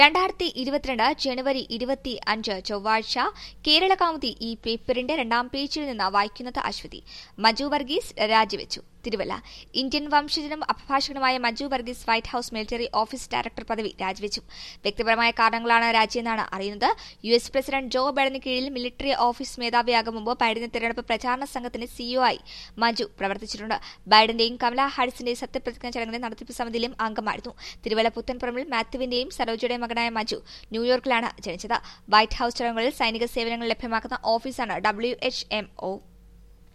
രണ്ടായിരത്തി ഇരുപത്തിരണ്ട് ജനുവരി ഇരുപത്തി അഞ്ച് ചൊവ്വാഴ്ച കേരള കൗമുദി ഈ പേപ്പറിന്റെ രണ്ടാം പേജിൽ നിന്ന് വായിക്കുന്നത് അശ്വതി മജു വർഗീസ് രാജിവെച്ചു തിരുവല്ല ഇന്ത്യൻ വംശജനും അഭിഭാഷകനുമായ Manju Varghese White House military office director പദവി രാജിവെച്ചു വ്യക്തിപരമായ കാരണങ്ങളാണ് രാജിയെന്നാണ് അറിയുന്നത് യു എസ് പ്രസിഡന്റ് ജോ ബൈഡന് കീഴിൽ മിലിറ്ററി ഓഫീസ് മേധാവിയാകും മുമ്പ് ബൈഡന്റെ തെരഞ്ഞെടുപ്പ് പ്രചാരണ സംഘത്തിന്റെ സിഇഒ ആയി മഞ്ജു പ്രവർത്തിച്ചിട്ടുണ്ട് ബൈഡന്റെയും കമല ഹാരിസിന്റെയും സത്യപ്രതിജ്ഞാ ചടങ്ങിന്റെ നടത്തിപ്പ് സമിതിയിലും അംഗമായിരുന്നു തിരുവല്ല പുത്തൻപുറമിൽ മാത്യുവിന്റെയും സരോജയുടെയും മകനായ മഞ്ജു ന്യൂയോർക്കിലാണ് ജനിച്ചത് വൈറ്റ് ഹൌസ് ചടങ്ങുകളിൽ സൈനിക സേവനങ്ങൾ ലഭ്യമാക്കുന്ന ഓഫീസാണ് ഡബ്ല്യു എച്ച് എം ഒ